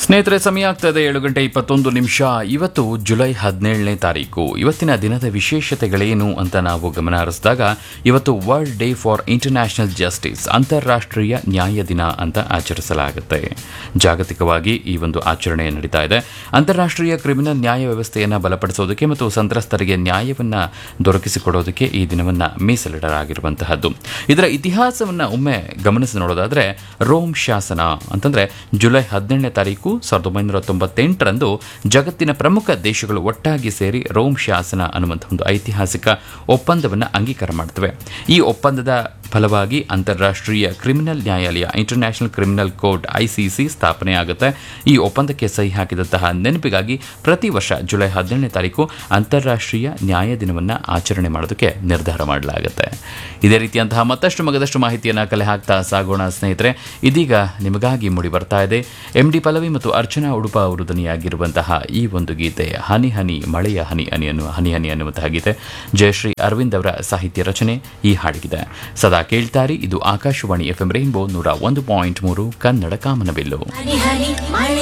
ಸ್ನೇಹಿತರೆ ಸಮಯ ಆಗ್ತದೆ ಏಳು ಗಂಟೆ ಇಪ್ಪತ್ತೊಂದು ನಿಮಿಷ ಇವತ್ತು ಜುಲೈ ಹದಿನೇಳನೇ ತಾರೀಕು ಇವತ್ತಿನ ದಿನದ ವಿಶೇಷತೆಗಳೇನು ಅಂತ ನಾವು ಗಮನ ಹರಿಸಿದಾಗ ಇವತ್ತು world day for international justice ಅಂತಾರಾಷ್ಟ್ರೀಯ ನ್ಯಾಯ ದಿನ ಅಂತ ಆಚರಿಸಲಾಗುತ್ತೆ ಜಾಗತಿಕವಾಗಿ ಈ ಒಂದು ಆಚರಣೆ ನಡೀತಾ ಇದೆ ಅಂತಾರಾಷ್ಟ್ರೀಯ ಕ್ರಿಮಿನಲ್ ನ್ಯಾಯ ವ್ಯವಸ್ಥೆಯನ್ನು ಬಲಪಡಿಸೋದಕ್ಕೆ ಮತ್ತು ಸಂತ್ರಸ್ತರಿಗೆ ನ್ಯಾಯವನ್ನು ದೊರಕಿಸಿಕೊಡೋದಕ್ಕೆ ಈ ದಿನವನ್ನು ಮೀಸಲಿಡಲಾಗಿರುವಂತಹದ್ದು ಇದರ ಇತಿಹಾಸವನ್ನು ಒಮ್ಮೆ ಗಮನಿಸಿ ನೋಡೋದಾದ್ರೆ ರೋಮ್ ಶಾಸನ ಅಂತಂದ್ರೆ ಜುಲೈ ಹದಿನೇಳನೇ ತಾರೀಕು ಸಾವಿರದ ಒಂಬೈನೂರ ತೊಂಬತ್ತೆಂಟರಂದು ಜಗತ್ತಿನ ಪ್ರಮುಖ ದೇಶಗಳು ಒಟ್ಟಾಗಿ ಸೇರಿ ರೋಮ್ ಶಾಸನ ಅನ್ನುವಂಥ ಒಂದು ಐತಿಹಾಸಿಕ ಒಪ್ಪಂದವನ್ನು ಅಂಗೀಕಾರ ಮಾಡ್ತವೆ ಈ ಒಪ್ಪಂದದ ಫಲವಾಗಿ ಅಂತಾರಾಷ್ಟ್ರೀಯ ಕ್ರಿಮಿನಲ್ ನ್ಯಾಯಾಲಯ ಇಂಟರ್ನ್ಯಾಷನಲ್ ಕ್ರಿಮಿನಲ್ ಕೋರ್ಟ್ ಐಸಿಸಿ ಸ್ಥಾಪನೆ ಆಗುತ್ತೆ ಈ ಒಪ್ಪಂದಕ್ಕೆ ಸಹಿ ಹಾಕಿದಂತಹ ನೆನಪಿಗಾಗಿ ಪ್ರತಿ ವರ್ಷ ಜುಲೈ ಹದಿನೇಳನೇ ತಾರೀಕು ಅಂತಾರಾಷ್ಟ್ರೀಯ ನ್ಯಾಯ ದಿನವನ್ನು ಆಚರಣೆ ಮಾಡೋದಕ್ಕೆ ನಿರ್ಧಾರ ಮಾಡಲಾಗುತ್ತೆ ಇದೇ ರೀತಿಯಂತಹ ಮತ್ತಷ್ಟು ಮಗದಷ್ಟು ಮಾಹಿತಿಯನ್ನು ಕಲೆ ಹಾಕ್ತಾ ಸಾಗೋಣ ಸ್ನೇಹಿತರೆ ಇದೀಗ ನಿಮಗಾಗಿ ಮೂಡಿ ಬರ್ತಾ ಇದೆ ಎಂ ಡಿ ಪಲ್ಲವಿ ಮತ್ತು ಅರ್ಚನಾ ಉಡುಪ ಅವರು ಧ್ವನಿಯಾಗಿರುವಂತಹ ಈ ಒಂದು ಗೀತೆ ಹನಿ ಹನಿ ಮಳೆಯ ಹನಿ ಹನಿ ಅನ್ನುವ ಹನಿ ಹನಿ ಅನ್ನುವಂತಹ ಗೀತೆ ಜಯಶ್ರೀ ಅರವಿಂದ್ ಅವರ ಸಾಹಿತ್ಯ ರಚನೆ ಈ ಹಾಡಿಗಿದೆ ಸದಾ ಕೇಳ್ತಾರಿ ಇದು ಆಕಾಶವಾಣಿ ಎಫ್ ಎಂ ರೈನ್ಬೋ ನೂರ ಒಂದು ಪಾಯಿಂಟ್ ಮೂರು ಕನ್ನಡ ಕಾಮನಬಿಲ್ಲು ಹನಿ ಹನಿ ಮಳೆ